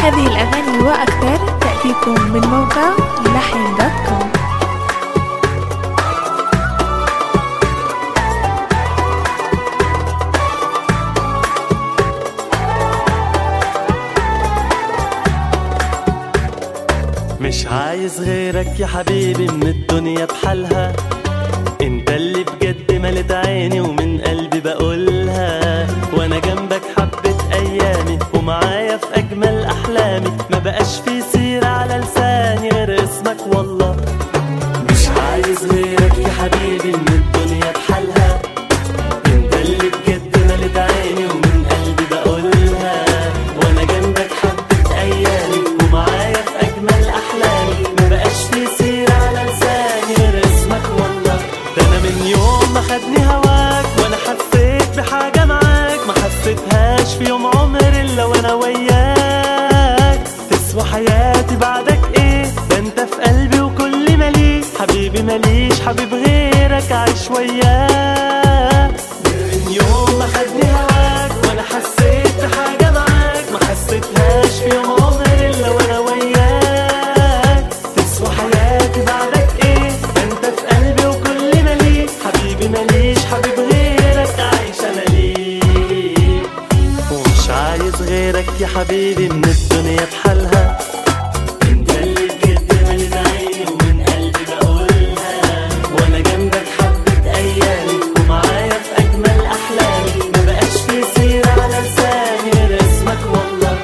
هذه الأغاني وأكثر تأتيكم من موقع لحن دوت كوم مش عايز غيرك يا حبيبي من الدنيا بحالها انت اللي بجد ملت عيني ومن قلبي بقولها وانا جنبك حبة ايامي ومعايا في اجمل احلامي ما بقاش في سيرة على لساني غير اسمك والله مش عايز غيرك يا حبيبي من الدنيا بحالها انت اللي بجد ملت عيني ومن قلبي بقولها وانا جنبك حبة ايامي ومعايا في اجمل احلامي ما بقاش في سيرة على لساني غير اسمك والله ده انا من يوم ما خدني هواك وانا حسيت بحاجة معاك ما حسيتهاش في يوم عمري الا وانا وياك تسوى حياتي بعدك ايه ده انت في قلبي وكل مليك حبيبي ماليش حبيب غيرك عايش وياك من يوم ما خدني هواك وانا حسيت بحاجة معاك ما حسيتهاش في يوم عمري الا وانا وياك تسوى حياتي بعدك ايه ده انت في قلبي وكل مليك حبيبي ماليش حبيب غيرك عايش انا ليك ومش عايز غيرك يا حبيبي من الدنيا بحالها انت اللي بجد ملت عيني ومن قلبي بقولها وانا جنبك حبة ايامي ومعايا في اجمل احلامي ما بقاش في سيرة على لساني غير اسمك والله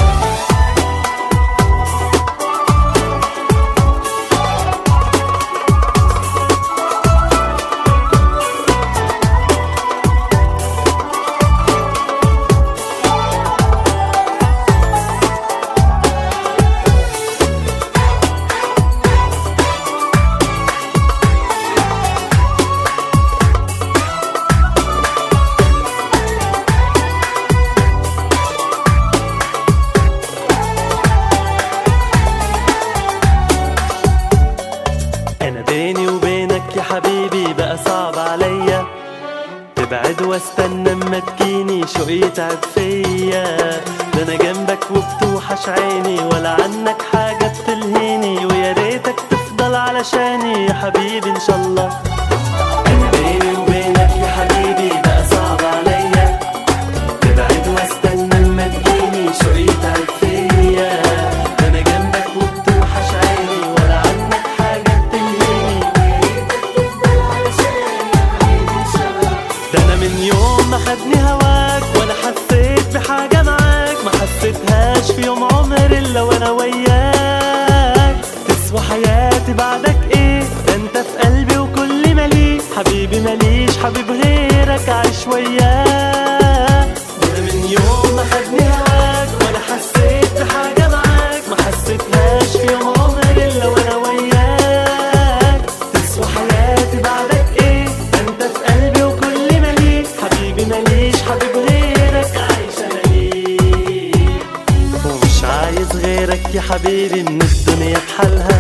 انا بيني وبينك يا حبيبي بقى صعب عليا تبعد واستنى اما تجيني شوق يتعب فيا ده انا جنبك وبتوحش عيني ولا عنك حاجة بتلهيني ويا ريتك تفضل علشاني يا حبيبي ان شاء الله انا بيني وبينك يا حبيبي بقى صعب عليا تبعد واستنى اما تجيني شوق يتعب فيا ده انا جنبك وبتوحش عيني ولا عنك حاجة بتلهيني ده انا من يوم ما خدني هواك وانا حسيت بحاجة معاك ما حسيتهاش في يوم عمري الا وانا وياك تسوى حياتي بعدك ايه ده انت في قلبي وكل مليك حبيبي ماليش حبيب غيرك عايش وياك ده انا من يوم ما خدني هواك وانا حسيت بحاجة معاك ما حسيتهاش في يوم عمري الا وانا وياك تسوى حياتي بعدك ايه ده انت في قلبي وكل مليك حبيبي ماليش حبيب غيرك عايش انا ليك ومش عايز غيرك يا حبيبي من الدنيا بحالها